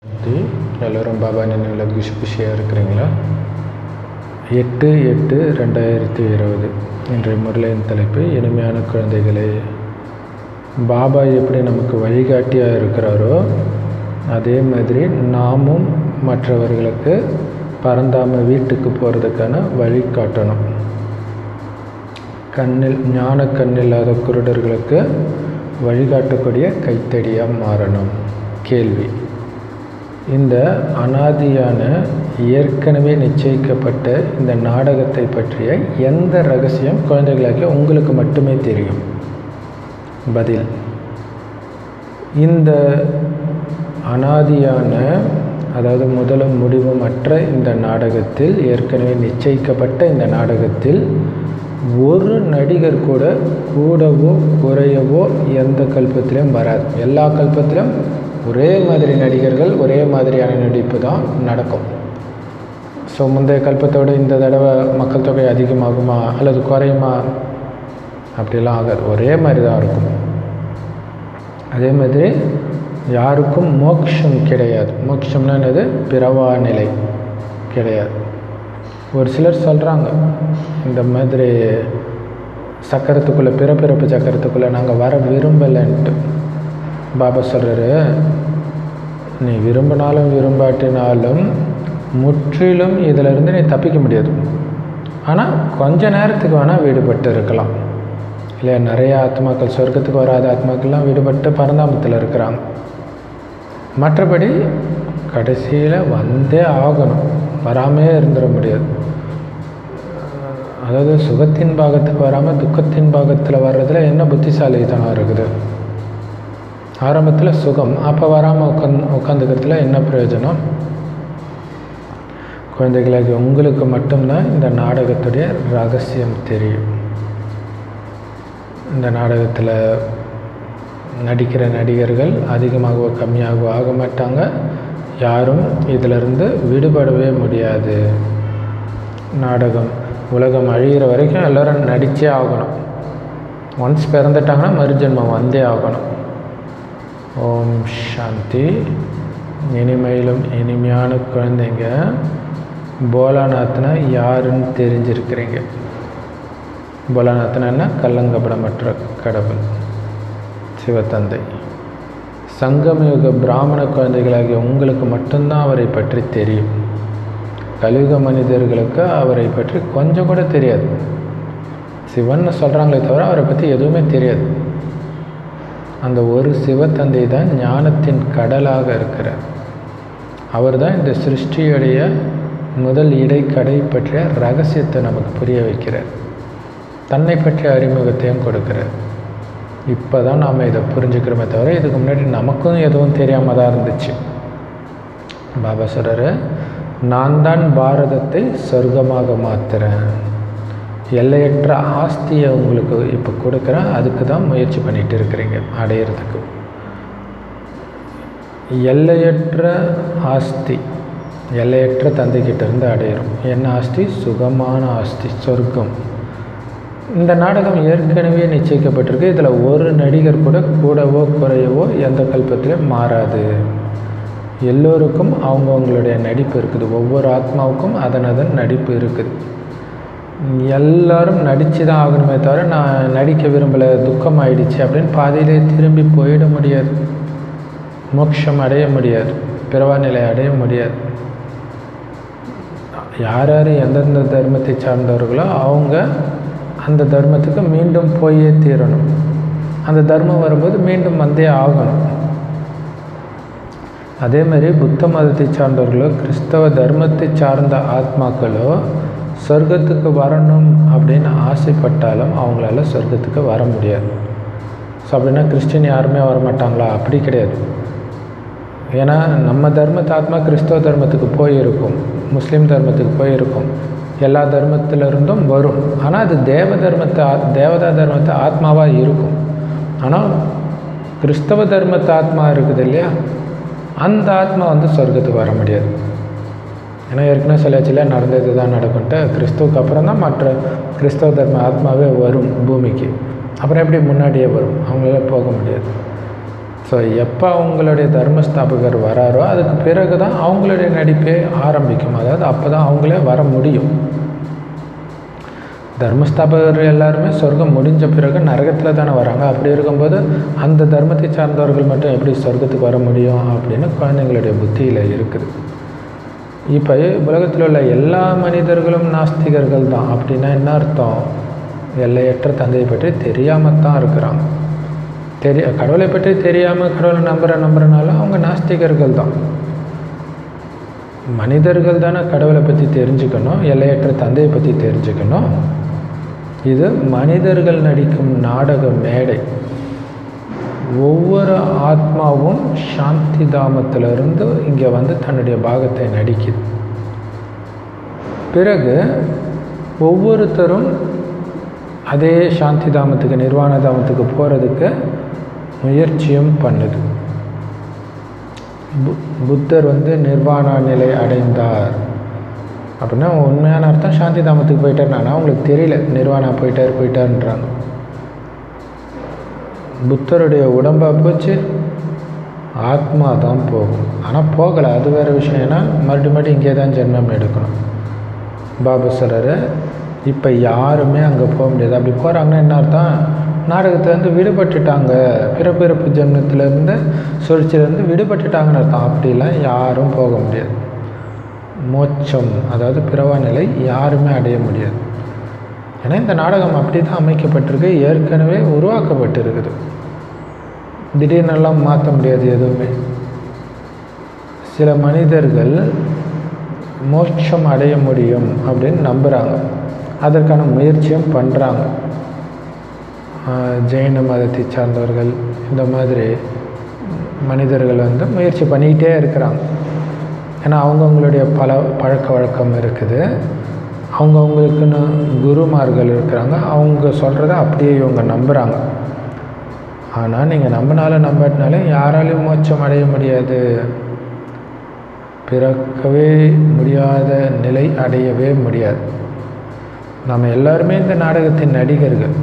பற்றி எல்லோரும் பாபா நினைவில் குஷி குஷியாக இருக்கிறீங்களா எட்டு எட்டு ரெண்டாயிரத்தி இருபது இன்றைய முரளியின் தலைப்பு இனிமையான குழந்தைகளே பாபா எப்படி நமக்கு வழிகாட்டியாக இருக்கிறாரோ அதே மாதிரி நாமும் மற்றவர்களுக்கு பரந்தாம வீட்டுக்கு போகிறதுக்கான வழி காட்டணும் கண்ணில் ஞான கண்ணில்லாத குருடர்களுக்கு வழிகாட்டக்கூடிய கைத்தடியாக மாறணும் கேள்வி இந்த அனாதியான ஏற்கனவே நிச்சயிக்கப்பட்ட இந்த நாடகத்தை பற்றிய எந்த ரகசியம் குழந்தைகளாகிய உங்களுக்கு மட்டுமே தெரியும் பதில் இந்த அனாதியான அதாவது முதலும் முடிவும் அற்ற இந்த நாடகத்தில் ஏற்கனவே நிச்சயிக்கப்பட்ட இந்த நாடகத்தில் ஒரு நடிகர் கூட கூடவோ குறையவோ எந்த கல்பத்திலையும் வராது எல்லா கல்பத்திலும் ஒரே மாதிரி நடிகர்கள் ஒரே மாதிரியான நடிப்பு தான் நடக்கும் ஸோ முந்தைய கல்பத்தோடு இந்த தடவை மக்கள் தொகை அதிகமாகுமா அல்லது குறையுமா அப்படிலாம் ஆகாது ஒரே மாதிரி தான் இருக்கும் அதே மாதிரி யாருக்கும் மோட்சம் கிடையாது மோட்சம்னா என்னது பிறவா நிலை கிடையாது ஒரு சிலர் சொல்கிறாங்க இந்த மாதிரி சக்கரத்துக்குள்ளே பிறப்பிறப்பு சக்கரத்துக்குள்ளே நாங்கள் வர விரும்பலைன்ட்டு பாபா சொல்கிறாரு நீ விரும்பினாலும் விரும்பாட்டினாலும் முற்றிலும் இதிலிருந்து நீ தப்பிக்க முடியாது ஆனால் கொஞ்ச நேரத்துக்கு வேணால் விடுபட்டு இருக்கலாம் இல்லையா நிறைய ஆத்மாக்கள் சொர்க்கத்துக்கு வராத ஆத்மாக்கள்லாம் விடுபட்டு பரந்தாமத்தில் இருக்கிறாங்க மற்றபடி கடைசியில் வந்தே ஆகணும் வராமே இருந்துட முடியாது அதாவது சுகத்தின் பாகத்துக்கு வராமல் துக்கத்தின் பாகத்தில் வர்றதுல என்ன புத்திசாலித்தனம் இருக்குது ஆரம்பத்தில் சுகம் அப்போ வராமல் உட்காந்து உட்காந்துக்கிறதுல என்ன பிரயோஜனம் குழந்தைகளாகி உங்களுக்கு மட்டும்தான் இந்த நாடகத்துடைய ரகசியம் தெரியும் இந்த நாடகத்தில் நடிக்கிற நடிகர்கள் அதிகமாகவோ கம்மியாகவோ ஆக மாட்டாங்க யாரும் இதிலிருந்து விடுபடவே முடியாது நாடகம் உலகம் அழிகிற வரைக்கும் எல்லோரும் நடித்தே ஆகணும் ஒன்ஸ் பிறந்துட்டாங்கன்னா மறுஜென்மம் வந்தே ஆகணும் ஓம் சாந்தி இனிமையிலும் இனிமையான குழந்தைங்க போலாநாத்னா யாருன்னு தெரிஞ்சிருக்கிறீங்க போலாநாத்னா என்ன கல்லங்கப்படமற்ற கடவுள் சிவத்தந்தை சங்கமயுக பிராமண குழந்தைகளாகிய உங்களுக்கு மட்டும்தான் அவரை பற்றி தெரியும் கலியுக மனிதர்களுக்கு அவரை பற்றி கொஞ்சம் கூட தெரியாது சிவன் சொல்கிறாங்களே தவிர அவரை பற்றி எதுவுமே தெரியாது அந்த ஒரு சிவத்தந்தை தான் ஞானத்தின் கடலாக இருக்கிறார் அவர் தான் இந்த சிருஷ்டியுடைய முதல் இடைக்கடை பற்றிய ரகசியத்தை நமக்கு புரிய வைக்கிறார் தன்னை பற்றிய அறிமுகத்தையும் கொடுக்கிறார் இப்போ தான் நாம் இதை புரிஞ்சுக்கிறோமே தவிர இதுக்கு முன்னாடி நமக்கும் எதுவும் தெரியாமல் தான் இருந்துச்சு பாபா சொல்கிறாரு நான் தான் பாரதத்தை சொர்க்கமாக மாற்றுறேன் எல்லையற்ற ஆஸ்தியை உங்களுக்கு இப்போ கொடுக்குறேன் அதுக்கு தான் முயற்சி பண்ணிகிட்டு இருக்கிறீங்க அடையிறதுக்கு எல்லையற்ற ஆஸ்தி எல்லையற்ற தந்தைக்கிட்ட இருந்து அடையிறோம் என்ன ஆஸ்தி சுகமான ஆஸ்தி சொர்க்கம் இந்த நாடகம் ஏற்கனவே நிச்சயிக்கப்பட்டிருக்கு இதில் ஒரு நடிகர் கூட கூடவோ குறையவோ எந்த கல்பத்திலும் மாறாது எல்லோருக்கும் அவங்கவுங்களுடைய நடிப்பு இருக்குது ஒவ்வொரு ஆத்மாவுக்கும் அதன் அதன் நடிப்பு இருக்குது எல்லாரும் நடித்து தான் ஆகணுமே தவிர நான் நடிக்க விரும்பலை துக்கம் ஆயிடுச்சு அப்படின்னு பாதியிலே திரும்பி போயிட முடியாது மோட்சம் அடைய முடியாது பிறவா நிலை அடைய முடியாது யார் யார் எந்தெந்த தர்மத்தை சார்ந்தவர்களோ அவங்க அந்த தர்மத்துக்கு மீண்டும் போயே தீரணும் அந்த தர்மம் வரும்போது மீண்டும் வந்தே ஆகணும் அதே மாதிரி புத்த மதத்தை சார்ந்தவர்களோ கிறிஸ்தவ தர்மத்தை சார்ந்த ஆத்மாக்களோ சொர்க்கத்துக்கு வரணும் அப்படின்னு ஆசைப்பட்டாலும் அவங்களால சொர்க்கத்துக்கு வர முடியாது ஸோ அப்படின்னா கிறிஸ்டின் யாருமே வரமாட்டாங்களா அப்படி கிடையாது ஏன்னா நம்ம தர்மத்தை ஆத்மா கிறிஸ்தவ தர்மத்துக்கு போயிருக்கும் முஸ்லீம் தர்மத்துக்கு போயிருக்கும் எல்லா தர்மத்திலிருந்தும் வரும் ஆனால் அது தேவ தர்மத்தை தேவதா தர்மத்தை ஆத்மாவாக இருக்கும் ஆனால் கிறிஸ்தவ தர்மத்தை ஆத்மா இருக்குது இல்லையா அந்த ஆத்மா வந்து சொர்க்கத்துக்கு வர முடியாது ஏன்னா ஏற்கனவே சொல்லியாச்சுல நடந்தது தான் நடக்கும்ட்டு கிறிஸ்துவுக்கு அப்புறம் தான் மற்ற கிறிஸ்தவ தர்ம ஆத்மாவே வரும் பூமிக்கு அப்புறம் எப்படி முன்னாடியே வரும் அவங்களால போக முடியாது ஸோ எப்போ அவங்களுடைய தர்மஸ்தாபகர் வராரோ அதுக்கு பிறகு தான் அவங்களுடைய நடிப்பே ஆரம்பிக்கும் அதாவது அப்போ தான் அவங்களே வர முடியும் தர்மஸ்தாபகர் எல்லாருமே சொர்க்கம் முடிஞ்ச பிறகு நரகத்தில் தானே வராங்க அப்படி இருக்கும்போது அந்த தர்மத்தை சார்ந்தவர்கள் மட்டும் எப்படி சொர்க்கத்துக்கு வர முடியும் அப்படின்னு குழந்தைங்களுடைய புத்தியில் இருக்குது இப்போ உலகத்தில் உள்ள எல்லா மனிதர்களும் நாஸ்திகர்கள் தான் அப்படின்னா என்ன அர்த்தம் எல்லையற்ற தந்தையை பற்றி தெரியாமல் தான் இருக்கிறாங்க தெரிய கடவுளை பற்றி தெரியாமல் கடவுளை நம்புகிற நம்புறனால அவங்க நாஸ்திகர்கள் தான் மனிதர்கள் தானே கடவுளை பற்றி தெரிஞ்சுக்கணும் எல்லையற்ற தந்தையை பற்றி தெரிஞ்சுக்கணும் இது மனிதர்கள் நடிக்கும் நாடக மேடை ஒவ்வொரு ஆத்மாவும் சாந்தி தாமத்திலிருந்து இங்கே வந்து தன்னுடைய பாகத்தை நடிக்குது பிறகு ஒவ்வொருத்தரும் அதே சாந்தி தாமத்துக்கு நிர்வாண தாமத்துக்கு போகிறதுக்கு முயற்சியும் பண்ணுது பு புத்தர் வந்து நிர்வாண நிலை அடைந்தார் அப்படின்னா உண்மையான அர்த்தம் சாந்தி தாமத்துக்கு போயிட்டார்னா அவங்களுக்கு தெரியல நிர்வாணா போயிட்டார் போயிட்டார்ன்றாங்க புத்தருடைய உடம்பா போச்சு ஆத்மா தான் போகும் ஆனால் போகலை அது வேறு விஷயம் ஏன்னா மறுபடியும் மறுபடியும் இங்கே தான் ஜென்மம் எடுக்கணும் பாபா சொல்கிறாரு இப்போ யாருமே அங்கே போக முடியாது அப்படி போகிறாங்கன்னா என்ன அர்த்தம் நாடகத்துலேருந்து விடுபட்டுட்டாங்க பிறப்பிறப்பு ஜென்மத்திலேருந்து சுழற்சியிலேருந்து விடுபட்டுட்டாங்கன்னு அர்த்தம் அப்படிலாம் யாரும் போக முடியாது மோட்சம் அதாவது பிறவா நிலை யாருமே அடைய முடியாது ஏன்னா இந்த நாடகம் அப்படி தான் அமைக்கப்பட்டிருக்கு ஏற்கனவே உருவாக்கப்பட்டிருக்குது திடீர்னெல்லாம் மாற்ற முடியாது எதுவுமே சில மனிதர்கள் மோட்சம் அடைய முடியும் அப்படின்னு நம்புகிறாங்க அதற்கான முயற்சியும் பண்ணுறாங்க ஜெயின மதத்தை சார்ந்தவர்கள் இந்த மாதிரி மனிதர்கள் வந்து முயற்சி பண்ணிக்கிட்டே இருக்கிறாங்க ஏன்னா அவங்கவுங்களுடைய பல பழக்க வழக்கம் இருக்குது அவங்கவுங்களுக்குன்னு குருமார்கள் இருக்கிறாங்க அவங்க சொல்கிறத அப்படியே இவங்க நம்புகிறாங்க ஆனால் நீங்கள் நம்பினாலும் நம்பாட்டினாலும் யாராலையும் மோட்சம் அடைய முடியாது பிறக்கவே முடியாத நிலை அடையவே முடியாது நம்ம எல்லாருமே இந்த நாடகத்தின் நடிகர்கள்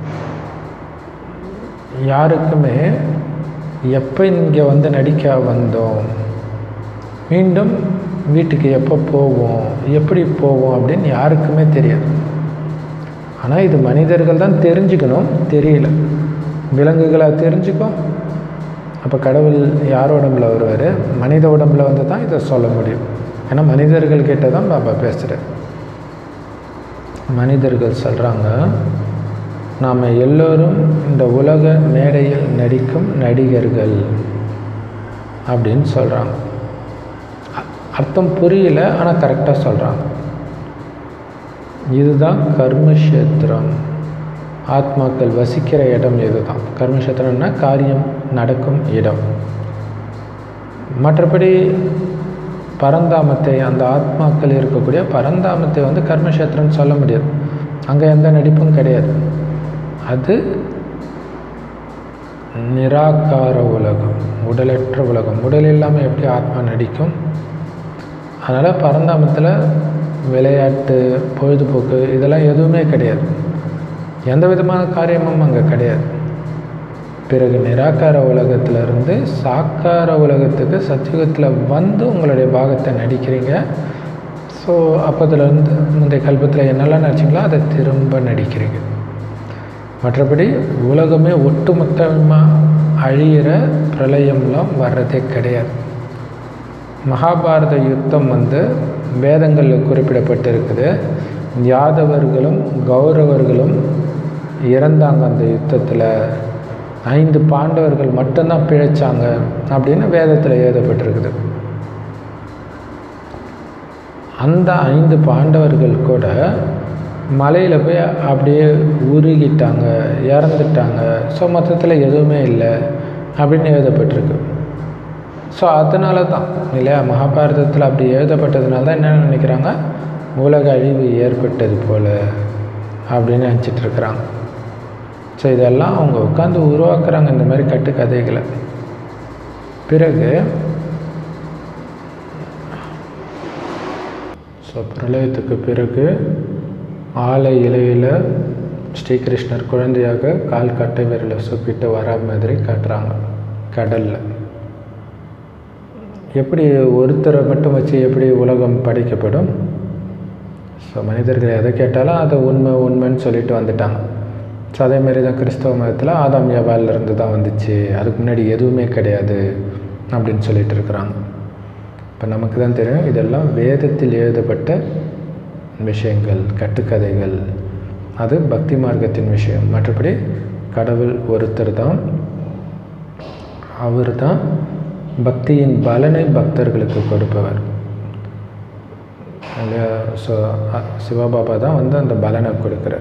யாருக்குமே எப்போ இங்கே வந்து நடிக்க வந்தோம் மீண்டும் வீட்டுக்கு எப்போ போவோம் எப்படி போவோம் அப்படின்னு யாருக்குமே தெரியாது ஆனால் இது மனிதர்கள் தான் தெரிஞ்சுக்கணும் தெரியல விலங்குகளாக தெரிஞ்சுக்கும் அப்போ கடவுள் யார் உடம்புல வருவார் மனித உடம்புல வந்து தான் இதை சொல்ல முடியும் ஏன்னா மனிதர்கள் கிட்ட தான் பாபா பேசுகிறார் மனிதர்கள் சொல்கிறாங்க நாம் எல்லோரும் இந்த உலக மேடையில் நடிக்கும் நடிகர்கள் அப்படின்னு சொல்கிறாங்க அர்த்தம் புரியல ஆனால் கரெக்டாக சொல்கிறாங்க இதுதான் கர்மக்ஷேத்திரம் ஆத்மாக்கள் வசிக்கிற இடம் இதுதான் கர்மக்ஷேத்திரம்னா காரியம் நடக்கும் இடம் மற்றபடி பரந்தாமத்தை அந்த ஆத்மாக்கள் இருக்கக்கூடிய பரந்தாமத்தை வந்து கர்மக்ஷேத்திரம்னு சொல்ல முடியாது அங்கே எந்த நடிப்பும் கிடையாது அது நிராகார உலகம் உடலற்ற உலகம் உடல் இல்லாமல் எப்படி ஆத்மா நடிக்கும் அதனால் பரந்தாமத்தில் விளையாட்டு பொழுதுபோக்கு இதெல்லாம் எதுவுமே கிடையாது எந்த விதமான காரியமும் அங்கே கிடையாது பிறகு நிராகார உலகத்திலிருந்து சாக்கார உலகத்துக்கு சத்தியுகத்தில் வந்து உங்களுடைய பாகத்தை நடிக்கிறீங்க ஸோ அப்போதுலேருந்து முந்தைய கல்பத்தில் என்னெல்லாம் நடிச்சிங்களோ அதை திரும்ப நடிக்கிறீங்க மற்றபடி உலகமே ஒட்டுமொத்தமாக அழியிற பிரளயம்லாம் வர்றதே கிடையாது மகாபாரத யுத்தம் வந்து வேதங்களில் குறிப்பிடப்பட்டிருக்குது யாதவர்களும் கௌரவர்களும் இறந்தாங்க அந்த யுத்தத்தில் ஐந்து பாண்டவர்கள் மட்டும்தான் பிழைச்சாங்க அப்படின்னு வேதத்தில் எழுதப்பட்டிருக்குது அந்த ஐந்து பாண்டவர்கள் கூட மலையில் போய் அப்படியே உருகிட்டாங்க இறந்துட்டாங்க ஸோ மொத்தத்தில் எதுவுமே இல்லை அப்படின்னு எழுதப்பட்டிருக்கு ஸோ அதனால தான் இல்லையா மகாபாரதத்தில் அப்படி எழுதப்பட்டதுனால தான் என்ன நினைக்கிறாங்க உலக அழிவு ஏற்பட்டது போல் அப்படின்னு நினச்சிட்டு இருக்கிறாங்க ஸோ இதெல்லாம் அவங்க உட்காந்து உருவாக்குறாங்க இந்த மாதிரி கட்டுக்கதைகளை பிறகு ஸோ பிரளயத்துக்கு பிறகு ஆலை இலையில் ஸ்ரீகிருஷ்ணர் குழந்தையாக கால் கட்டை விரலை சுப்பிட்டு வர மாதிரி காட்டுறாங்க கடலில் எப்படி ஒருத்தரை மட்டும் வச்சு எப்படி உலகம் படைக்கப்படும் ஸோ மனிதர்கள் எதை கேட்டாலும் அதை உண்மை உண்மைன்னு சொல்லிட்டு வந்துட்டாங்க ஸோ அதேமாரி தான் கிறிஸ்தவ மதத்தில் ஆதாம் இருந்து தான் வந்துச்சு அதுக்கு முன்னாடி எதுவுமே கிடையாது அப்படின்னு சொல்லிட்டு இருக்கிறாங்க இப்போ நமக்கு தான் தெரியும் இதெல்லாம் வேதத்தில் எழுதப்பட்ட விஷயங்கள் கட்டுக்கதைகள் அது பக்தி மார்க்கத்தின் விஷயம் மற்றபடி கடவுள் ஒருத்தர் தான் அவர் தான் பக்தியின் பலனை பக்தர்களுக்கு கொடுப்பவர் இல்லையா ஸோ சிவபாபா தான் வந்து அந்த பலனை கொடுக்குறார்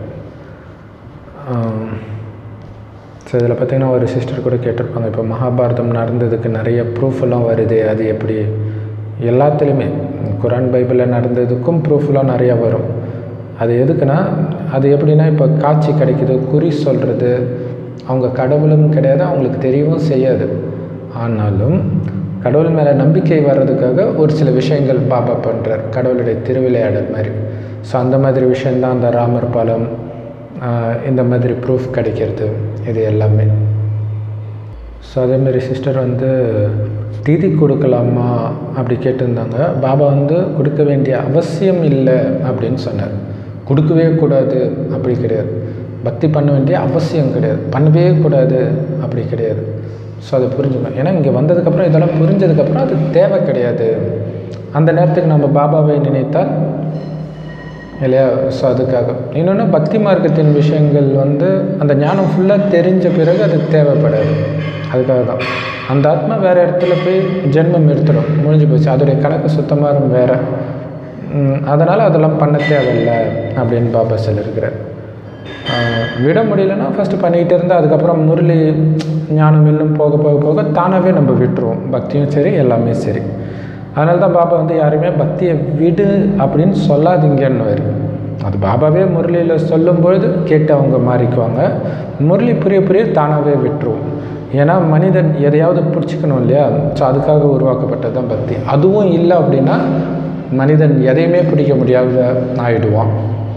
ஸோ இதில் பார்த்திங்கன்னா ஒரு சிஸ்டர் கூட கேட்டிருப்பாங்க இப்போ மகாபாரதம் நடந்ததுக்கு நிறைய ப்ரூஃப் எல்லாம் வருது அது எப்படி எல்லாத்துலேயுமே குரான் பைபிளில் நடந்ததுக்கும் ப்ரூஃப்லாம் நிறையா வரும் அது எதுக்குன்னா அது எப்படின்னா இப்போ காட்சி கிடைக்குது குறி சொல்கிறது அவங்க கடவுளும் கிடையாது அவங்களுக்கு தெரியவும் செய்யாது ஆனாலும் கடவுள் மேலே நம்பிக்கை வர்றதுக்காக ஒரு சில விஷயங்கள் பாபா பண்ணுறார் கடவுளுடைய திருவிளையாடல் மாதிரி ஸோ அந்த மாதிரி விஷயந்தான் அந்த ராமர் பாலம் இந்த மாதிரி ப்ரூஃப் கிடைக்கிறது இது எல்லாமே ஸோ அதேமாரி சிஸ்டர் வந்து தீதி கொடுக்கலாமா அப்படி கேட்டிருந்தாங்க பாபா வந்து கொடுக்க வேண்டிய அவசியம் இல்லை அப்படின்னு சொன்னார் கொடுக்கவே கூடாது அப்படி கிடையாது பக்தி பண்ண வேண்டிய அவசியம் கிடையாது பண்ணவே கூடாது அப்படி கிடையாது ஸோ அதை புரிஞ்சுக்கணும் ஏன்னா இங்கே வந்ததுக்கப்புறம் இதெல்லாம் புரிஞ்சதுக்கப்புறம் அது தேவை கிடையாது அந்த நேரத்துக்கு நம்ம பாபாவை நினைத்தால் இல்லையா ஸோ அதுக்காக இன்னொன்று பக்தி மார்க்கத்தின் விஷயங்கள் வந்து அந்த ஞானம் ஃபுல்லாக தெரிஞ்ச பிறகு அது தேவைப்படாது அதுக்காக தான் அந்த ஆத்மா வேறு இடத்துல போய் ஜென்மம் எடுத்துடும் முடிஞ்சு போச்சு அதோடைய கணக்கு சுத்தமாக வேறு அதனால் அதெல்லாம் பண்ண தேவையில்லை அப்படின்னு பாபா சொல்லியிருக்கிறார் விட முடியலன்னா ஃபஸ்ட்டு பண்ணிக்கிட்டே இருந்தால் அதுக்கப்புறம் முரளி ஞானம் இன்னும் போக போக போக தானாகவே நம்ம விட்டுருவோம் பக்தியும் சரி எல்லாமே சரி அதனால தான் பாபா வந்து யாருமே பக்தியை விடு அப்படின்னு சொல்லாதீங்கன்னு அது பாபாவே முரளியில் சொல்லும்பொழுது கேட்டு அவங்க மாறிக்குவாங்க முரளி புரிய புரிய தானாகவே விட்டுருவோம் ஏன்னா மனிதன் எதையாவது பிடிச்சிக்கணும் இல்லையா ஸோ அதுக்காக உருவாக்கப்பட்டது தான் பக்தி அதுவும் இல்லை அப்படின்னா மனிதன் எதையுமே பிடிக்க முடியாத ஆயிடுவான்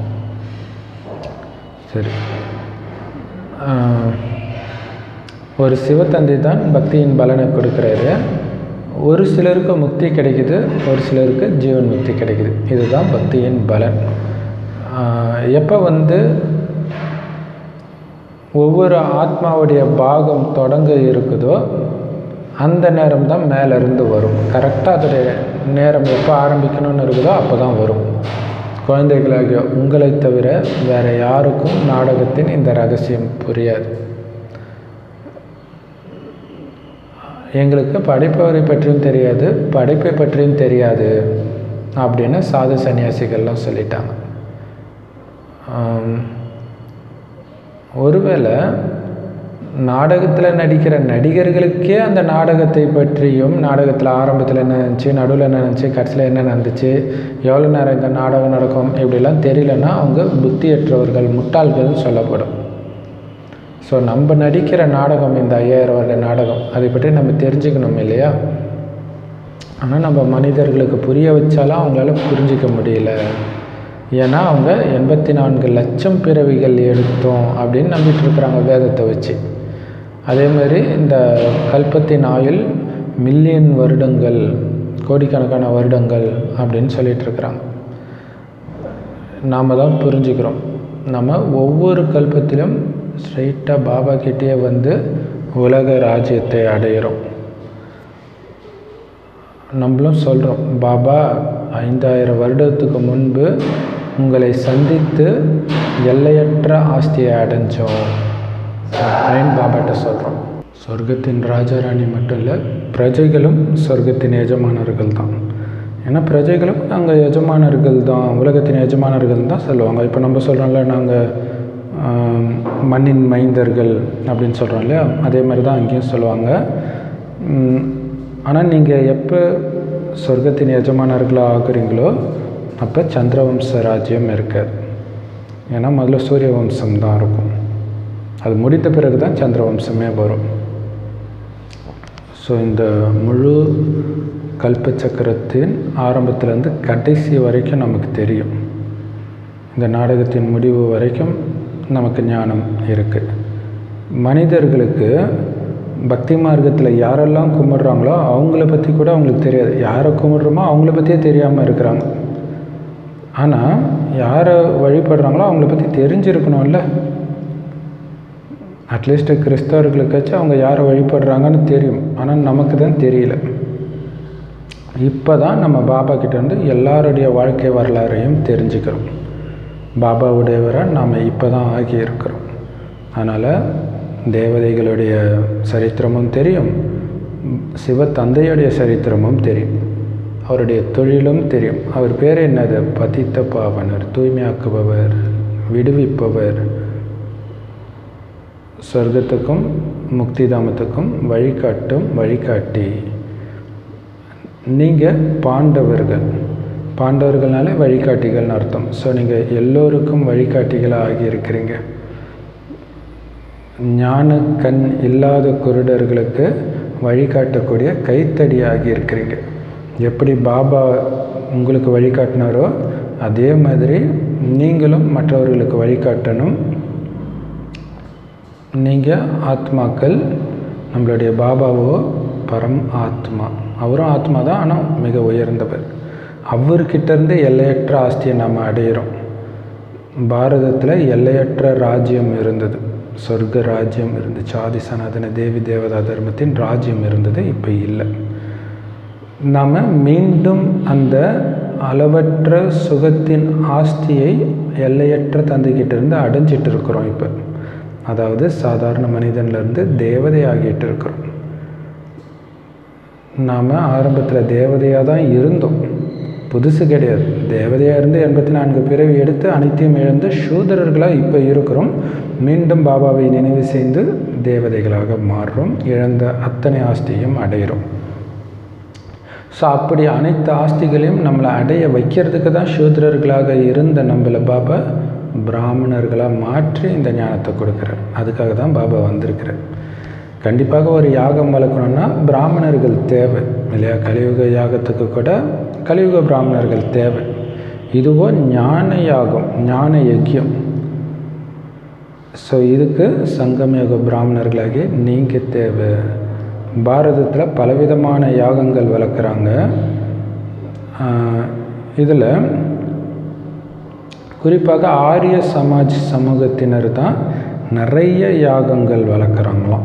சரி ஒரு சிவத்தந்தை தான் பக்தியின் பலனை கொடுக்குறாரு ஒரு சிலருக்கு முக்தி கிடைக்குது ஒரு சிலருக்கு ஜீவன் முக்தி கிடைக்குது இதுதான் பக்தியின் பலன் எப்போ வந்து ஒவ்வொரு ஆத்மாவுடைய பாகம் தொடங்க இருக்குதோ அந்த நேரம் தான் மேலேருந்து வரும் கரெக்டாக அதோடைய நேரம் எப்போ ஆரம்பிக்கணும்னு இருக்குதோ அப்போ தான் வரும் குழந்தைகளாகிய உங்களை தவிர வேறு யாருக்கும் நாடகத்தின் இந்த ரகசியம் புரியாது எங்களுக்கு படைப்பவரை பற்றியும் தெரியாது படைப்பை பற்றியும் தெரியாது அப்படின்னு சாது சன்னியாசிகள்லாம் சொல்லிட்டாங்க ஒருவேளை நாடகத்தில் நடிக்கிற நடிகர்களுக்கே அந்த நாடகத்தை பற்றியும் நாடகத்தில் ஆரம்பத்தில் என்ன இருந்துச்சு நடுவில் என்ன இருந்துச்சு கடைசியில் என்ன நடந்துச்சு எவ்வளோ நேரம் இந்த நாடகம் நடக்கும் இப்படிலாம் தெரியலன்னா அவங்க புத்தியற்றவர்கள் முட்டாள்கள்னு சொல்லப்படும் ஸோ நம்ம நடிக்கிற நாடகம் இந்த ஐயாயிரம் வருட நாடகம் அதை பற்றி நம்ம தெரிஞ்சுக்கணும் இல்லையா ஆனால் நம்ம மனிதர்களுக்கு புரிய வச்சாலும் அவங்களால புரிஞ்சிக்க முடியல ஏன்னா அவங்க எண்பத்தி நான்கு லட்சம் பிறவிகள் எடுத்தோம் அப்படின்னு நம்பிட்டு இருக்கிறாங்க வேதத்தை வச்சு அதே மாதிரி இந்த கல்பத்தின் ஆயுள் மில்லியன் வருடங்கள் கோடிக்கணக்கான வருடங்கள் அப்படின்னு சொல்லிட்டு இருக்கிறாங்க நாம் தான் புரிஞ்சுக்கிறோம் நம்ம ஒவ்வொரு கல்பத்திலும் ஸ்ட்ரைட்டாக பாபா கிட்டே வந்து உலக ராஜ்யத்தை அடையிறோம் நம்மளும் சொல்கிறோம் பாபா ஐந்தாயிரம் வருடத்துக்கு முன்பு உங்களை சந்தித்து எல்லையற்ற ஆஸ்தியை அடைஞ்சோம் அப்படின்னு பாபாட்ட சொல்கிறோம் சொர்க்கத்தின் ராஜாராணி மட்டும் இல்லை பிரஜைகளும் சொர்க்கத்தின் எஜமானர்கள் தான் ஏன்னா பிரஜைகளும் நாங்கள் எஜமானர்கள் தான் உலகத்தின் எஜமானர்கள் தான் சொல்லுவாங்க இப்போ நம்ம சொல்கிறோம்ல நாங்கள் மண்ணின் மைந்தர்கள் அப்படின்னு சொல்கிறோம் இல்லையா அதே மாதிரி தான் அங்கேயும் சொல்லுவாங்க ஆனால் நீங்கள் எப்போ சொர்க்கத்தின் எஜமானர்களாக ஆகுறீங்களோ அப்போ சந்திரவம்ச ராஜ்யம் இருக்காது ஏன்னா முதல்ல சூரிய வம்சம் தான் இருக்கும் அது முடித்த பிறகு தான் சந்திரவம்சமே வரும் ஸோ இந்த முழு கல்பச்சக்கரத்தின் ஆரம்பத்துலேருந்து கடைசி வரைக்கும் நமக்கு தெரியும் இந்த நாடகத்தின் முடிவு வரைக்கும் நமக்கு ஞானம் இருக்குது மனிதர்களுக்கு பக்தி மார்க்கத்தில் யாரெல்லாம் கும்பிட்றாங்களோ அவங்கள பற்றி கூட அவங்களுக்கு தெரியாது யாரை கும்பிட்றோமோ அவங்கள பற்றியே தெரியாமல் இருக்கிறாங்க ஆனால் யாரை வழிபடுறாங்களோ அவங்கள பற்றி தெரிஞ்சிருக்கணும்ல அட்லீஸ்ட் கிறிஸ்தவர்களுக்காச்சும் அவங்க யாரை வழிபடுறாங்கன்னு தெரியும் ஆனால் நமக்கு தான் தெரியல இப்போ தான் நம்ம பாபா கிட்ட வந்து எல்லாருடைய வாழ்க்கை வரலாறையும் தெரிஞ்சுக்கிறோம் பாபாவுடையவராக நாம் இப்போ தான் ஆகி இருக்கிறோம் அதனால் தேவதைகளுடைய சரித்திரமும் தெரியும் சிவ தந்தையுடைய சரித்திரமும் தெரியும் அவருடைய தொழிலும் தெரியும் அவர் பேர் என்னது பதித்த பாவனர் தூய்மையாக்குபவர் விடுவிப்பவர் சொர்க்கத்துக்கும் முக்திதாமத்துக்கும் வழிகாட்டும் வழிகாட்டி நீங்கள் பாண்டவர்கள் பாண்டவர்கள்னாலே வழிகாட்டிகள்னு அர்த்தம் ஸோ நீங்கள் எல்லோருக்கும் வழிகாட்டிகளாக ஆகியிருக்கிறீங்க ஞான கண் இல்லாத குருடர்களுக்கு வழிகாட்டக்கூடிய கைத்தடி ஆகியிருக்கிறீங்க எப்படி பாபா உங்களுக்கு வழிகாட்டினாரோ அதே மாதிரி நீங்களும் மற்றவர்களுக்கு வழிகாட்டணும் நீங்கள் ஆத்மாக்கள் நம்மளுடைய பாபாவோ பரம் ஆத்மா அவரும் ஆத்மா தான் ஆனால் மிக உயர்ந்தவர் அவர்கிட்டேருந்து எல்லையற்ற ஆஸ்தியை நாம் அடையிறோம் பாரதத்தில் எல்லையற்ற ராஜ்யம் இருந்தது சொர்க்க ராஜ்யம் இருந்துச்சு ஆதி சனாதன தேவி தேவதா தர்மத்தின் ராஜ்யம் இருந்தது இப்போ இல்லை நாம் மீண்டும் அந்த அளவற்ற சுகத்தின் ஆஸ்தியை எல்லையற்ற தந்தைக்கிட்ட இருந்து அடைஞ்சிட்டு இருக்கிறோம் இப்போ அதாவது சாதாரண மனிதன்லேருந்து தேவதை ஆகிட்டு இருக்கிறோம் நாம் ஆரம்பத்தில் தேவதையாக தான் இருந்தோம் புதுசு கிடையாது தேவதையாக இருந்து எண்பத்தி நான்கு பிறவி எடுத்து அனைத்தையும் இழந்து சூதரர்களாக இப்போ இருக்கிறோம் மீண்டும் பாபாவை நினைவு செய்து தேவதைகளாக மாறுறோம் இழந்த அத்தனை ஆஸ்தியையும் அடைகிறோம் ஸோ அப்படி அனைத்து ஆஸ்திகளையும் நம்மளை அடைய வைக்கிறதுக்கு தான் சூத்திரர்களாக இருந்த நம்மளை பாபா பிராமணர்களாக மாற்றி இந்த ஞானத்தை கொடுக்குறார் அதுக்காக தான் பாபா வந்திருக்கிறார் கண்டிப்பாக ஒரு யாகம் வளர்க்கணும்னா பிராமணர்கள் தேவை இல்லையா கலியுக யாகத்துக்கு கூட கலியுக பிராமணர்கள் தேவை இதுவோ ஞான யாகம் ஞான யஜ்யம் ஸோ இதுக்கு சங்கமயோக பிராமணர்களாகி நீங்கள் தேவை பாரதத்தில் பலவிதமான யாகங்கள் வளர்க்குறாங்க இதில் குறிப்பாக ஆரிய சமாஜ் சமூகத்தினர் தான் நிறைய யாகங்கள் வளர்க்குறாங்களாம்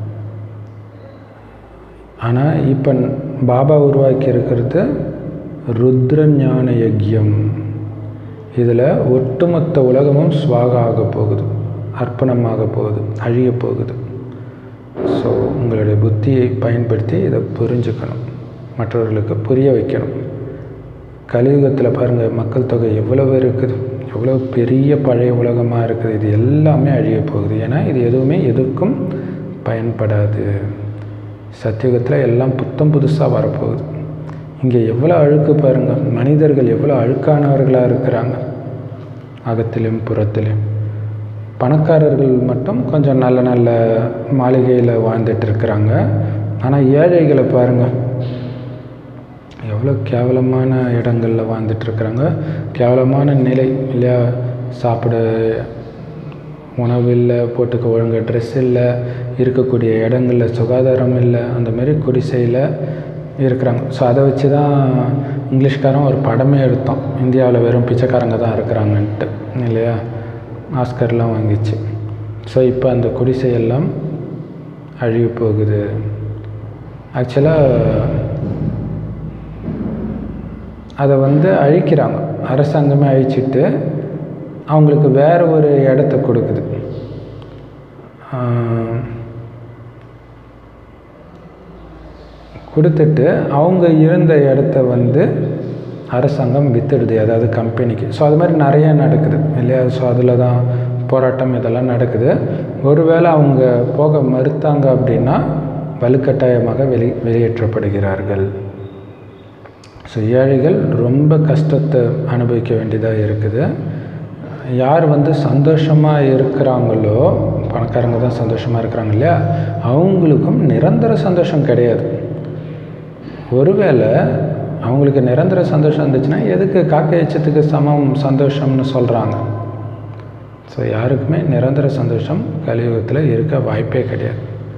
ஆனால் இப்போ பாபா உருவாக்கி இருக்கிறது ருத்ர ஞான யஜ்யம் இதில் ஒட்டுமொத்த உலகமும் ஸ்வாக ஆக போகுது அர்ப்பணமாக போகுது அழிய போகுது ஸோ உங்களுடைய புத்தியை பயன்படுத்தி இதை புரிஞ்சுக்கணும் மற்றவர்களுக்கு புரிய வைக்கணும் கலியுகத்தில் பாருங்கள் மக்கள் தொகை எவ்வளவு இருக்குது எவ்வளோ பெரிய பழைய உலகமாக இருக்குது இது எல்லாமே அழிய போகுது ஏன்னா இது எதுவுமே எதுக்கும் பயன்படாது சத்தியுகத்தில் எல்லாம் புத்தம் புதுசாக வரப்போகுது இங்கே எவ்வளோ அழுக்கு பாருங்கள் மனிதர்கள் எவ்வளோ அழுக்கானவர்களாக இருக்கிறாங்க அகத்திலும் புறத்திலும் பணக்காரர்கள் மட்டும் கொஞ்சம் நல்ல நல்ல மாளிகையில் வாழ்ந்துட்டு இருக்கிறாங்க ஆனால் ஏழைகளை பாருங்கள் எவ்வளோ கேவலமான இடங்களில் வாழ்ந்துட்டுருக்குறாங்க கேவலமான நிலை இல்லையா சாப்பிட உணவு இல்லை போட்டுக்க ஒழுங்கு ட்ரெஸ் இல்லை இருக்கக்கூடிய இடங்களில் சுகாதாரம் இல்லை அந்த மாதிரி குடிசையில் இருக்கிறாங்க ஸோ அதை வச்சு தான் இங்கிலீஷ்காரன் ஒரு படமே எடுத்தோம் இந்தியாவில் வெறும் பிச்சைக்காரங்க தான் இருக்கிறாங்கன்ட்டு இல்லையா ஆஸ்கர்லாம் வாங்கிச்சு ஸோ இப்போ அந்த குடிசையெல்லாம் அழிய போகுது ஆக்சுவலாக அதை வந்து அழிக்கிறாங்க அரசாங்கமே அழிச்சிட்டு அவங்களுக்கு வேறு ஒரு இடத்த கொடுக்குது கொடுத்துட்டு அவங்க இருந்த இடத்த வந்து அரசாங்கம் வித்துடுது அதாவது கம்பெனிக்கு ஸோ அது மாதிரி நிறைய நடக்குது இல்லையா ஸோ அதில் தான் போராட்டம் இதெல்லாம் நடக்குது ஒருவேளை அவங்க போக மறுத்தாங்க அப்படின்னா வலுக்கட்டாயமாக வெளி வெளியேற்றப்படுகிறார்கள் ஸோ ஏழைகள் ரொம்ப கஷ்டத்தை அனுபவிக்க வேண்டியதாக இருக்குது யார் வந்து சந்தோஷமாக இருக்கிறாங்களோ பணக்காரங்க தான் சந்தோஷமாக இருக்கிறாங்க இல்லையா அவங்களுக்கும் நிரந்தர சந்தோஷம் கிடையாது ஒருவேளை அவங்களுக்கு நிரந்தர சந்தோஷம் இருந்துச்சுன்னா எதுக்கு காக்கை எச்சத்துக்கு சமம் சந்தோஷம்னு சொல்கிறாங்க ஸோ யாருக்குமே நிரந்தர சந்தோஷம் கலியுகத்தில் இருக்க வாய்ப்பே கிடையாது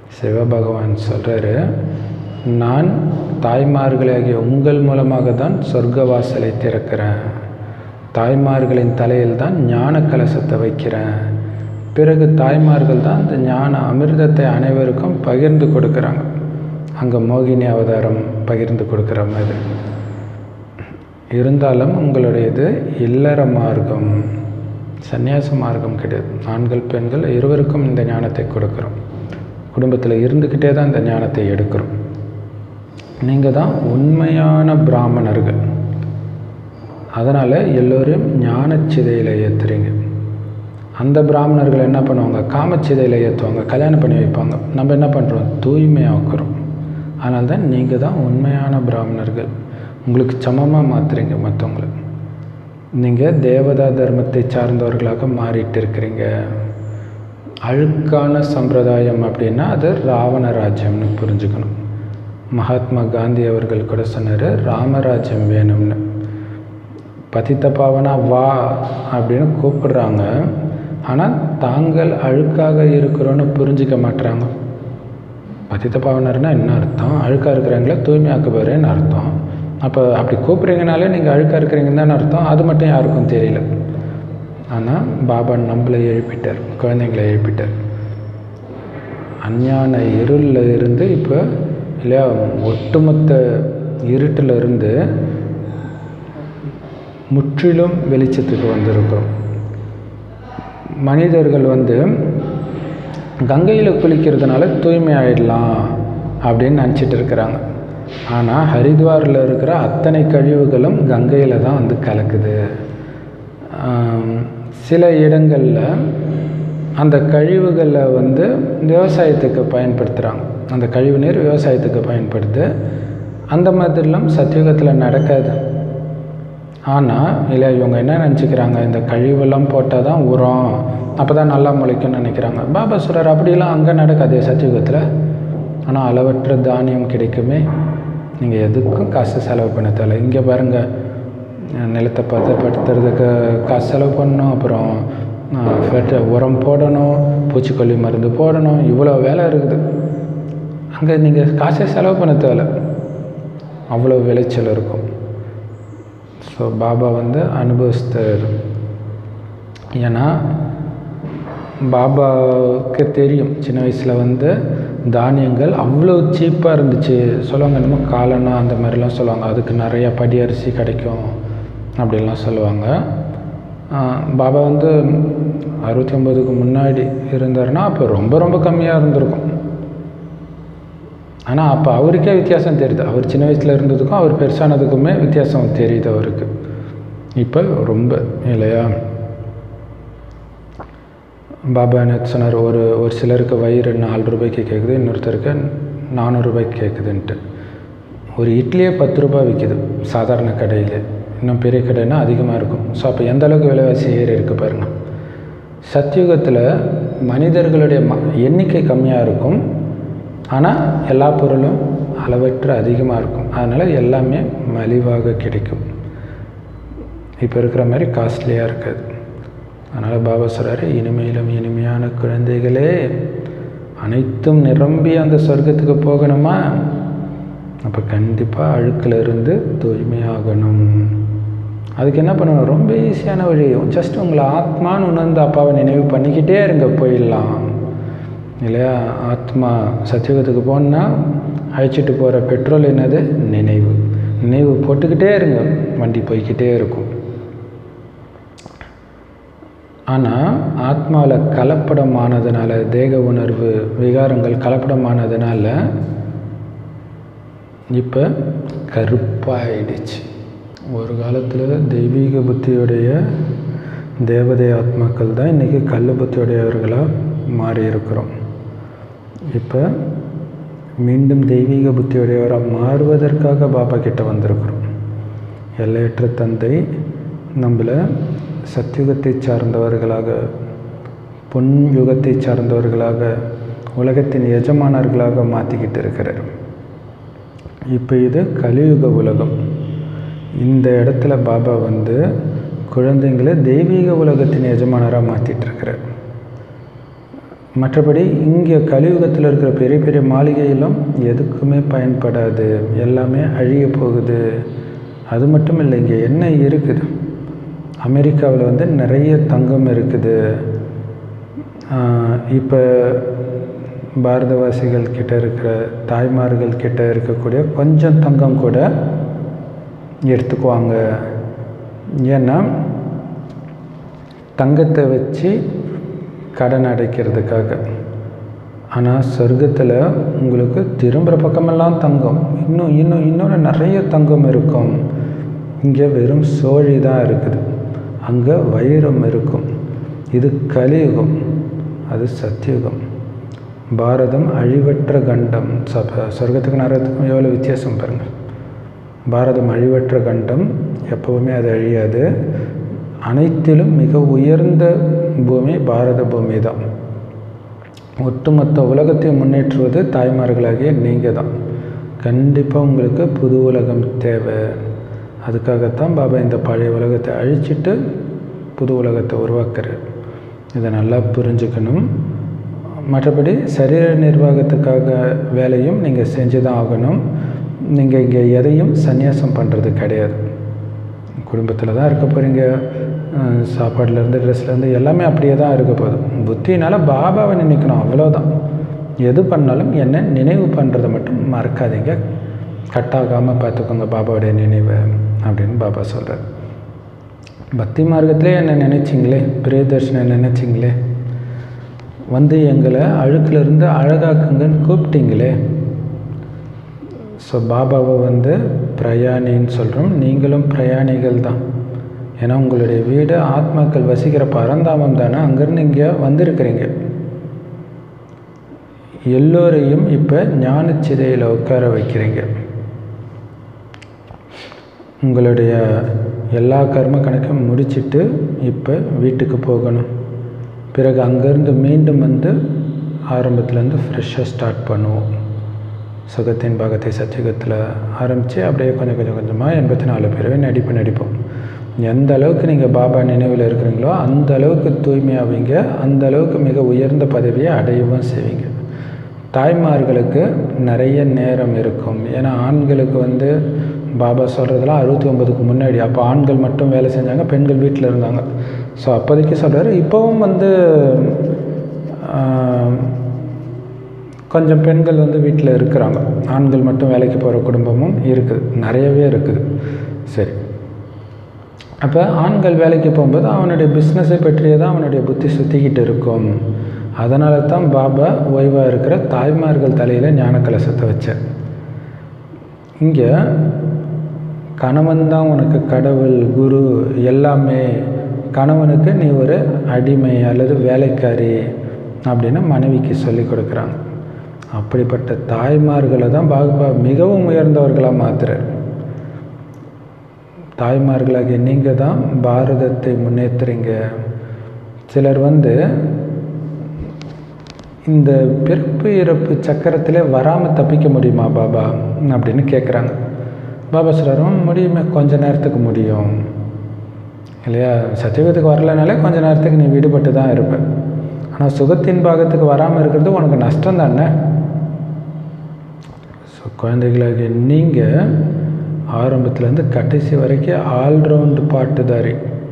சிவபகவான் சொல்கிறாரு நான் தாய்மார்களாகிய உங்கள் மூலமாக தான் சொர்க்க வாசலை திறக்கிறேன் தாய்மார்களின் தலையில் தான் ஞான கலசத்தை வைக்கிறேன் பிறகு தாய்மார்கள் தான் அந்த ஞான அமிர்தத்தை அனைவருக்கும் பகிர்ந்து கொடுக்குறாங்க அங்கே மோகினி அவதாரம் பகிர்ந்து கொடுக்குற மாதிரி இருந்தாலும் உங்களுடையது இல்லற மார்க்கம் சந்நியாச மார்க்கம் கிடையாது ஆண்கள் பெண்கள் இருவருக்கும் இந்த ஞானத்தை கொடுக்குறோம் குடும்பத்தில் இருந்துக்கிட்டே தான் இந்த ஞானத்தை எடுக்கிறோம் நீங்கள் தான் உண்மையான பிராமணர்கள் அதனால் எல்லோரும் ஞானச்சிதையில் ஏற்றுறீங்க அந்த பிராமணர்கள் என்ன பண்ணுவாங்க காமச்சிதையில் ஏற்றுவாங்க கல்யாணம் பண்ணி வைப்பாங்க நம்ம என்ன பண்ணுறோம் தூய்மையாக்குறோம் அதனால தான் நீங்கள் தான் உண்மையான பிராமணர்கள் உங்களுக்கு சமமாக மாற்றுறீங்க மற்றவங்களை நீங்கள் தேவதா தர்மத்தை சார்ந்தவர்களாக மாறிட்டு இருக்கிறீங்க அழுக்கான சம்பிரதாயம் அப்படின்னா அது ராவண ராஜ்யம்னு புரிஞ்சுக்கணும் மகாத்மா காந்தி அவர்கள் கூட சொன்னார் ராமராஜ்யம் வேணும்னு பதித்த பாவனா வா அப்படின்னு கூப்பிடுறாங்க ஆனால் தாங்கள் அழுக்காக இருக்கிறோன்னு புரிஞ்சிக்க மாட்டுறாங்க பதித்த பாவனர்னா என்ன அர்த்தம் அழுக்காக இருக்கிறவங்கள தூய்மையாக்குவாருன்னு அர்த்தம் அப்போ அப்படி கூப்பிட்றீங்கனாலே நீங்கள் அழுக்காக இருக்கிறீங்கன்னு தானே அர்த்தம் அது மட்டும் யாருக்கும் தெரியல ஆனால் பாபா நம்மளை எழுப்பிட்டார் குழந்தைங்களை எழுப்பிட்டார் அஞ்ஞான இருளில் இருந்து இப்போ இல்லையா ஒட்டுமொத்த இருட்டில் இருந்து முற்றிலும் வெளிச்சத்துக்கு வந்திருக்கிறோம் மனிதர்கள் வந்து கங்கையில் குளிக்கிறதுனால தூய்மை ஆயிடலாம் அப்படின்னு நினச்சிட்டு இருக்கிறாங்க ஆனால் ஹரித்வாரில் இருக்கிற அத்தனை கழிவுகளும் கங்கையில் தான் வந்து கலக்குது சில இடங்களில் அந்த கழிவுகளை வந்து விவசாயத்துக்கு பயன்படுத்துகிறாங்க அந்த கழிவு நீர் விவசாயத்துக்கு பயன்படுத்து அந்த மாதிரிலாம் சத்தியுகத்தில் நடக்காது ஆனால் இல்லை இவங்க என்ன நினச்சிக்கிறாங்க இந்த கழிவெல்லாம் போட்டால் தான் உரம் அப்போ தான் நல்லா முளைக்கும்னு நினைக்கிறாங்க பாபா சொல்கிறார் அப்படிலாம் அங்கே நடக்காது சத்தியுகத்தில் ஆனால் அளவற்ற தானியம் கிடைக்குமே நீங்கள் எதுக்கும் காசு செலவு பண்ண தேவை இங்கே பாருங்கள் நிலத்தை பதப்படுத்துறதுக்கு காசு செலவு பண்ணணும் அப்புறம் ஃபெர்ட உரம் போடணும் பூச்சிக்கொல்லி மருந்து போடணும் இவ்வளோ வேலை இருக்குது அங்கே நீங்கள் காசே செலவு பண்ண தேவை அவ்வளோ விளைச்சல் இருக்கும் ஸோ பாபா வந்து அனுபவிஸ்தர் ஏன்னா பாபாவுக்கு தெரியும் சின்ன வயசில் வந்து தானியங்கள் அவ்வளோ சீப்பாக இருந்துச்சு சொல்லுவாங்க என்னமோ காலனா அந்த மாதிரிலாம் சொல்லுவாங்க அதுக்கு நிறையா படி அரிசி கிடைக்கும் அப்படின்லாம் சொல்லுவாங்க பாபா வந்து அறுபத்தி ஒம்பதுக்கு முன்னாடி இருந்தாருன்னா அப்போ ரொம்ப ரொம்ப கம்மியாக இருந்திருக்கும் ஆனால் அப்போ அவருக்கே வித்தியாசம் தெரியுது அவர் சின்ன வயசில் இருந்ததுக்கும் அவர் பெருசானதுக்குமே வித்தியாசம் தெரியுது அவருக்கு இப்போ ரொம்ப இல்லையா பாபா என்ன சொன்னார் ஒரு ஒரு சிலருக்கு வயிறு நாலு ரூபாய்க்கு கேட்குது இன்னொருத்தருக்கு நானூறு ரூபாய்க்கு கேட்குதுன்ட்டு ஒரு இட்லியே பத்து ரூபாய் விற்கிது சாதாரண கடையில் இன்னும் பெரிய கடைனா அதிகமாக இருக்கும் ஸோ அப்போ எந்த அளவுக்கு விலைவாசி ஏறி இருக்குது பாருங்கள் சத்தியுகத்தில் மனிதர்களுடைய ம எண்ணிக்கை கம்மியாக இருக்கும் ஆனால் எல்லா பொருளும் அளவற்ற அதிகமாக இருக்கும் அதனால் எல்லாமே மலிவாக கிடைக்கும் இப்போ இருக்கிற மாதிரி காஸ்ட்லியாக இருக்காது அதனால் பாபா சொல்கிறாரு இனிமையிலும் இனிமையான குழந்தைகளே அனைத்தும் நிரம்பி அந்த சொர்க்கத்துக்கு போகணுமா அப்போ கண்டிப்பாக அழுக்கில் இருந்து தூய்மையாகணும் அதுக்கு என்ன பண்ணணும் ரொம்ப ஈஸியான வழி ஜஸ்ட் உங்களை ஆத்மான்னு உணர்ந்து அப்பாவை நினைவு பண்ணிக்கிட்டே இருங்க போயிடலாம் இல்லையா ஆத்மா சத்தியுகத்துக்கு போனால் அழைச்சிட்டு போகிற பெட்ரோல் என்னது நினைவு நினைவு போட்டுக்கிட்டே இருங்க வண்டி போய்கிட்டே இருக்கும் ஆனால் ஆத்மாவில் கலப்படமானதுனால தேக உணர்வு விகாரங்கள் கலப்படமானதுனால இப்போ கருப்பாயிடுச்சு ஒரு காலத்தில் தெய்வீக புத்தியுடைய தேவதை ஆத்மாக்கள் தான் இன்றைக்கி கல் புத்தியுடையவர்களாக மாறி இருக்கிறோம் இப்போ மீண்டும் தெய்வீக புத்தியுடையவராக மாறுவதற்காக பாபா கிட்ட வந்திருக்கிறோம் எல்லையற்ற தந்தை நம்மளை சத்யுகத்தை சார்ந்தவர்களாக பொன் யுகத்தை சார்ந்தவர்களாக உலகத்தின் எஜமானர்களாக மாற்றிக்கிட்டு இருக்கிறார் இப்போ இது கலியுக உலகம் இந்த இடத்துல பாபா வந்து குழந்தைங்களை தெய்வீக உலகத்தின் எஜமானராக மாற்றிட்டு இருக்கிறார் மற்றபடி இங்கே கலியுகத்தில் இருக்கிற பெரிய பெரிய மாளிகையெல்லாம் எதுக்குமே பயன்படாது எல்லாமே அழிய போகுது அது மட்டும் இல்லை இங்கே என்ன இருக்குது அமெரிக்காவில் வந்து நிறைய தங்கம் இருக்குது இப்போ பாரதவாசிகள் கிட்ட இருக்கிற தாய்மார்கள் கிட்ட இருக்கக்கூடிய கொஞ்சம் தங்கம் கூட எடுத்துக்குவாங்க ஏன்னா தங்கத்தை வச்சு கடன் அடைக்கிறதுக்காக ஆனால் சொர்க்கத்தில் உங்களுக்கு திரும்புகிற பக்கமெல்லாம் தங்கம் இன்னும் இன்னும் இன்னொரு நிறைய தங்கம் இருக்கும் இங்கே வெறும் சோழி தான் இருக்குது அங்கே வைரம் இருக்கும் இது கலியுகம் அது சத்தியுகம் பாரதம் அழிவற்ற கண்டம் சப சொர்க்கத்துக்கு நரகத்துக்கும் எவ்வளோ வித்தியாசம் பாருங்கள் பாரதம் அழிவற்ற கண்டம் எப்போவுமே அது அழியாது அனைத்திலும் மிக உயர்ந்த பூமி பாரத பூமி தான் ஒட்டுமொத்த உலகத்தை முன்னேற்றுவது தாய்மார்களாகிய நீங்கள் தான் கண்டிப்பாக உங்களுக்கு புது உலகம் தேவை அதுக்காகத்தான் பாபா இந்த பழைய உலகத்தை அழிச்சிட்டு புது உலகத்தை உருவாக்குறார் இதை நல்லா புரிஞ்சுக்கணும் மற்றபடி சரீர நிர்வாகத்துக்காக வேலையும் நீங்கள் செஞ்சு தான் ஆகணும் நீங்கள் இங்கே எதையும் சந்நியாசம் பண்ணுறது கிடையாது குடும்பத்தில் தான் இருக்க போகிறீங்க சாப்பாடுலேருந்து ட்ரெஸ்லேருந்து எல்லாமே அப்படியே தான் இருக்க போகுது புத்தினால் பாபாவை நினைக்கணும் அவ்வளோதான் எது பண்ணாலும் என்ன நினைவு பண்ணுறதை மட்டும் மறக்காதீங்க கட்டாகாமல் பார்த்துக்கோங்க பாபாவுடைய நினைவை அப்படின்னு பாபா சொல்கிறார் பக்தி மார்க்கத்திலே என்னை நினைச்சிங்களே பிரியதர்ஷனை நினைச்சிங்களே வந்து எங்களை அழுக்கிலிருந்து அழகாக்குங்கன்னு கூப்பிட்டீங்களே ஸோ பாபாவை வந்து பிரயாணின்னு சொல்கிறோம் நீங்களும் பிரயாணிகள் தான் ஏன்னா உங்களுடைய வீடு ஆத்மாக்கள் வசிக்கிற பரந்தாமம் தானே அங்கேருந்து இங்கே வந்திருக்கிறீங்க எல்லோரையும் இப்போ ஞானச்சிதையில் உட்கார வைக்கிறீங்க உங்களுடைய எல்லா கர்ம கணக்கையும் முடிச்சிட்டு இப்போ வீட்டுக்கு போகணும் பிறகு அங்கேருந்து மீண்டும் வந்து ஆரம்பத்துலேருந்து ஃப்ரெஷ்ஷாக ஸ்டார்ட் பண்ணுவோம் சுகத்தின் பாகத்தை சத்தியுகத்தில் ஆரம்பித்து அப்படியே கொஞ்சம் கொஞ்சம் கொஞ்சமாக எண்பத்தி நாலு பேரவே நடிப்பு நடிப்போம் எந்த அளவுக்கு நீங்கள் பாபா நினைவில் இருக்கிறீங்களோ அந்த அளவுக்கு தூய்மையாவீங்க அந்த அளவுக்கு மிக உயர்ந்த பதவியை அடையவும் செய்வீங்க தாய்மார்களுக்கு நிறைய நேரம் இருக்கும் ஏன்னா ஆண்களுக்கு வந்து பாபா சொல்கிறதெல்லாம் அறுபத்தி ஒம்பதுக்கு முன்னாடி அப்போ ஆண்கள் மட்டும் வேலை செஞ்சாங்க பெண்கள் வீட்டில் இருந்தாங்க ஸோ அப்போதைக்கு சொல்கிறாரு இப்போவும் வந்து கொஞ்சம் பெண்கள் வந்து வீட்டில் இருக்கிறாங்க ஆண்கள் மட்டும் வேலைக்கு போகிற குடும்பமும் இருக்குது நிறையவே இருக்குது சரி அப்போ ஆண்கள் வேலைக்கு போகும்போது அவனுடைய பிஸ்னஸை பற்றியே தான் அவனுடைய புத்தி சுற்றிக்கிட்டு இருக்கும் அதனால தான் பாபா ஓய்வாக இருக்கிற தாய்மார்கள் தலையில் ஞான கலசத்தை வச்சேன் இங்கே கணவன் தான் உனக்கு கடவுள் குரு எல்லாமே கணவனுக்கு நீ ஒரு அடிமை அல்லது வேலைக்காரி அப்படின்னு மனைவிக்கு சொல்லி கொடுக்குறாங்க அப்படிப்பட்ட தாய்மார்களை தான் பாபா மிகவும் உயர்ந்தவர்களாக மாத்துறார் தாய்மார்களாகிய நீங்கள் தான் பாரதத்தை முன்னேற்றுறீங்க சிலர் வந்து இந்த பிறப்பு இறப்பு சக்கரத்திலே வராமல் தப்பிக்க முடியுமா பாபா அப்படின்னு கேட்குறாங்க பாபா சொல்கிறாரும் முடியுமே கொஞ்ச நேரத்துக்கு முடியும் இல்லையா சத்தியுகத்துக்கு வரலனாலே கொஞ்ச நேரத்துக்கு நீ விடுபட்டு தான் இருப்ப ஆனால் சுகத்தின் பாகத்துக்கு வராமல் இருக்கிறது உனக்கு நஷ்டம் தானே ஸோ குழந்தைகளாகிய நீங்கள் ஆரம்பத்துலேருந்து கடைசி வரைக்கும் ஆல்ரவுண்டு பாட்டுதாரி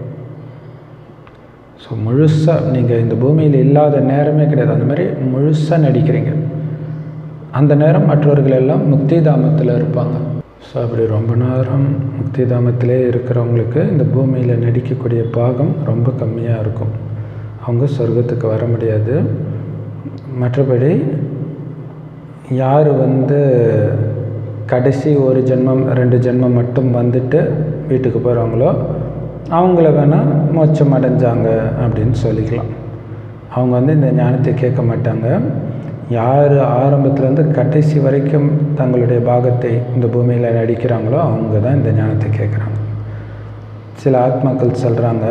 ஸோ முழுசாக நீங்கள் இந்த பூமியில் இல்லாத நேரமே கிடையாது அந்த மாதிரி முழுசாக நடிக்கிறீங்க அந்த நேரம் மற்றவர்கள் எல்லாம் முக்தி தாமத்தில் இருப்பாங்க ஸோ அப்படி ரொம்ப நேரம் முக்தி தாமத்திலே இருக்கிறவங்களுக்கு இந்த பூமியில் நடிக்கக்கூடிய பாகம் ரொம்ப கம்மியாக இருக்கும் அவங்க சொர்க்கத்துக்கு வர முடியாது மற்றபடி யார் வந்து கடைசி ஒரு ஜென்மம் ரெண்டு ஜென்மம் மட்டும் வந்துட்டு வீட்டுக்கு போகிறவங்களோ அவங்கள வேணால் மோட்சம் அடைஞ்சாங்க அப்படின்னு சொல்லிக்கலாம் அவங்க வந்து இந்த ஞானத்தை கேட்க மாட்டாங்க யார் ஆரம்பத்துலேருந்து கடைசி வரைக்கும் தங்களுடைய பாகத்தை இந்த பூமியில் நடிக்கிறாங்களோ அவங்க தான் இந்த ஞானத்தை கேட்குறாங்க சில ஆத்மாக்கள் சொல்கிறாங்க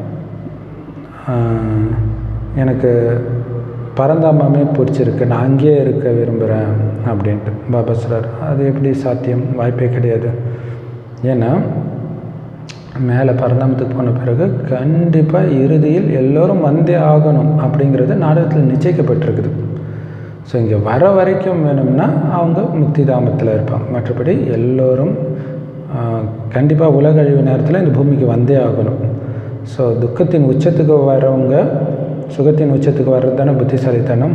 எனக்கு பரந்தாமமே பிடிச்சிருக்கு நான் அங்கேயே இருக்க விரும்புகிறேன் அப்படின்ட்டு பாபா சொல்கிறார் அது எப்படி சாத்தியம் வாய்ப்பே கிடையாது ஏன்னா மேலே பரந்தாமத்துக்கு போன பிறகு கண்டிப்பாக இறுதியில் எல்லோரும் வந்தே ஆகணும் அப்படிங்கிறது நாடகத்தில் நிச்சயிக்கப்பட்டிருக்குது ஸோ இங்கே வர வரைக்கும் வேணும்னா அவங்க முக்தி தாமத்தில் இருப்பாங்க மற்றபடி எல்லோரும் கண்டிப்பாக உலக அழிவு நேரத்தில் இந்த பூமிக்கு வந்தே ஆகணும் ஸோ துக்கத்தின் உச்சத்துக்கு வரவங்க சுகத்தின் உச்சத்துக்கு வர்றது தானே புத்திசாலித்தனம்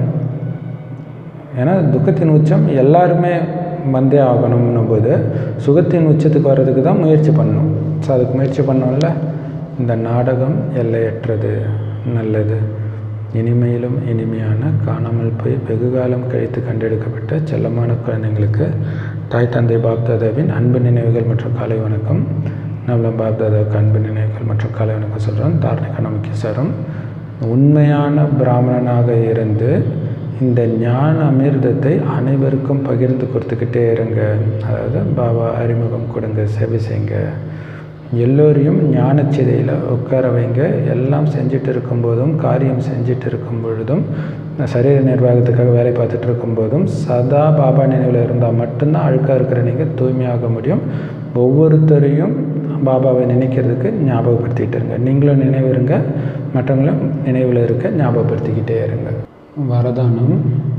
ஏன்னா துக்கத்தின் உச்சம் எல்லாருமே வந்தே ஆகணும்னும் போது சுகத்தின் உச்சத்துக்கு வர்றதுக்கு தான் முயற்சி பண்ணணும் ஸோ அதுக்கு முயற்சி பண்ணோம்ல இந்த நாடகம் எல்லையற்றது நல்லது இனிமையிலும் இனிமையான காணாமல் போய் வெகுகாலம் கழித்து கண்டெடுக்கப்பட்ட செல்லமான குழந்தைங்களுக்கு தாய் தந்தை பாப்தாதாவின் அன்பு நினைவுகள் மற்றும் காலை வணக்கம் நம்மள பாப்தாதாவுக்கு அன்பு நினைவுகள் மற்றும் காலை வணக்கம் சொல்கிறோம் தார்ணிக நமக்கு சாரம் உண்மையான பிராமணனாக இருந்து இந்த ஞான அமிர்தத்தை அனைவருக்கும் பகிர்ந்து கொடுத்துக்கிட்டே இருங்க அதாவது பாபா அறிமுகம் கொடுங்க சேவை செய்யுங்க எல்லோரையும் ஞானச்சிதையில் உட்கார வைங்க எல்லாம் செஞ்சுட்டு இருக்கும்போதும் காரியம் செஞ்சுட்டு இருக்கும் பொழுதும் சரீர நிர்வாகத்துக்காக வேலை பார்த்துட்டு இருக்கும்போதும் சதா பாபா நினைவில் இருந்தால் மட்டும்தான் அழுக்காக இருக்கிற நீங்கள் தூய்மையாக முடியும் ஒவ்வொருத்தரையும் பாபாவை நினைக்கிறதுக்கு ஞாபகப்படுத்திகிட்டு இருங்க நீங்களும் நினைவு இருங்க மற்றவங்களும் நினைவில் இருக்க ஞாபகப்படுத்திக்கிட்டே இருங்க வரதானம்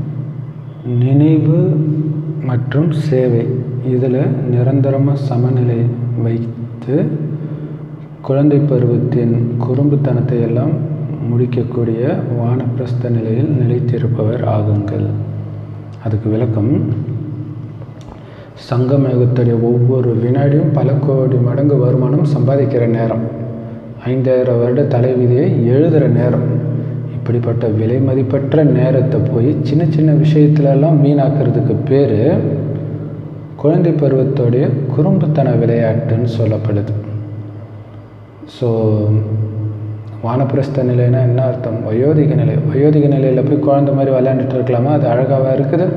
நினைவு மற்றும் சேவை இதில் நிரந்தரமாக சமநிலை வைத்து குழந்தை பருவத்தின் குறும்புத்தனத்தை எல்லாம் முடிக்கக்கூடிய வானப்பிரஸ்த நிலையில் நிலைத்திருப்பவர் ஆகுங்கள் அதுக்கு விளக்கம் சங்கமேகத்துடைய ஒவ்வொரு வினாடியும் பல கோடி மடங்கு வருமானம் சம்பாதிக்கிற நேரம் ஐந்தாயிரம் வருட தலைவிதியை எழுதுகிற நேரம் இப்படிப்பட்ட விலை மதிப்பற்ற நேரத்தை போய் சின்ன சின்ன விஷயத்துலலாம் வீணாக்கிறதுக்கு பேர் குழந்தை பருவத்தோடைய குறும்புத்தன விளையாட்டுன்னு சொல்லப்படுது ஸோ வானப்பிரஸ்த நிலைன்னா என்ன அர்த்தம் வயோதிக நிலை வயோதிக நிலையில் போய் குழந்தை மாதிரி விளையாண்டுட்டு இருக்கலாமா அது அழகாக இருக்குது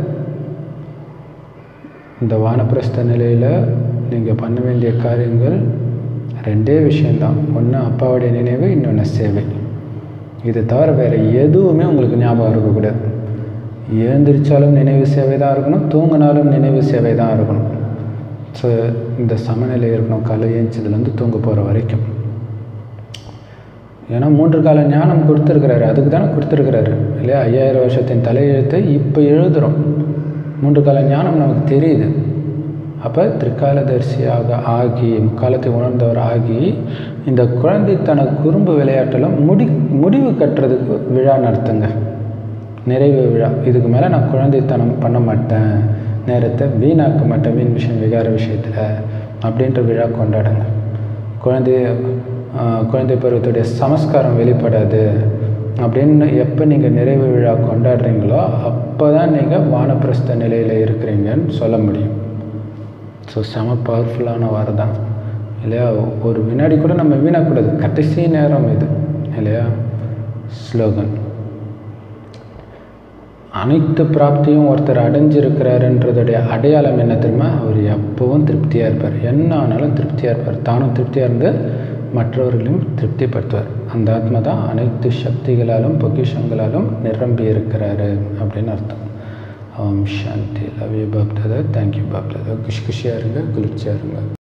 இந்த வானப்பிரஸ்த நிலையில் நீங்கள் பண்ண வேண்டிய காரியங்கள் ரெண்டே விஷயந்தான் ஒன்று அப்பாவுடைய நினைவு இன்னொன்று சேவை இது தவிர வேறு எதுவுமே உங்களுக்கு ஞாபகம் இருக்கக்கூடாது எழுந்திரிச்சாலும் நினைவு சேவை தான் இருக்கணும் தூங்கினாலும் நினைவு சேவை தான் இருக்கணும் ஸோ இந்த சமநிலை இருக்கணும் காலை ஏஞ்சதுலேருந்து தூங்க போகிற வரைக்கும் ஏன்னா மூன்று கால ஞானம் கொடுத்துருக்கிறாரு அதுக்கு தானே கொடுத்துருக்கிறாரு இல்லையா ஐயாயிரம் வருஷத்தின் தலையெழுத்தை இப்போ எழுதுகிறோம் மூன்று கால ஞானம் நமக்கு தெரியுது அப்போ திரிகாலதரிசியாக ஆகி முக்காலத்தை உணர்ந்தவர் ஆகி இந்த குழந்தைத்தன குறும்பு விளையாட்டெல்லாம் முடி முடிவு கட்டுறதுக்கு விழா நடத்துங்க நிறைவு விழா இதுக்கு மேலே நான் குழந்தைத்தனம் பண்ண மாட்டேன் நேரத்தை வீணாக்க மாட்டேன் வீண் விஷயம் விகார விஷயத்தில் அப்படின்ற விழா கொண்டாடுங்க குழந்தை குழந்தை பருவத்துடைய சமஸ்காரம் வெளிப்படாது அப்படின்னு எப்போ நீங்கள் நிறைவு விழா கொண்டாடுறீங்களோ அப்போ தான் நீங்கள் வானப்பிரஸ்த நிலையில் இருக்கிறீங்கன்னு சொல்ல முடியும் ஸோ செம பவர்ஃபுல்லான வாரம் இல்லையா ஒரு வினாடி கூட நம்ம வீணாக்கூடாது கடைசி நேரம் இது இல்லையா ஸ்லோகன் அனைத்து பிராப்தியும் ஒருத்தர் அடைஞ்சிருக்கிறாருன்றதுடைய அடையாளம் என்ன தெரியுமா அவர் எப்பவும் திருப்தியாக இருப்பார் என்ன ஆனாலும் திருப்தியாக இருப்பார் தானும் திருப்தியாக இருந்து மற்றவர்களையும் திருப்திப்படுத்துவார் அந்த ஆத்மா தான் அனைத்து சக்திகளாலும் பொக்கிஷங்களாலும் நிரம்பி இருக்கிறாரு அப்படின்னு அர்த்தம் Om Shanti love you Bapdada thank you Bapdada குஷி குஷியாக இருங்க குளிர்ச்சியாக இருங்க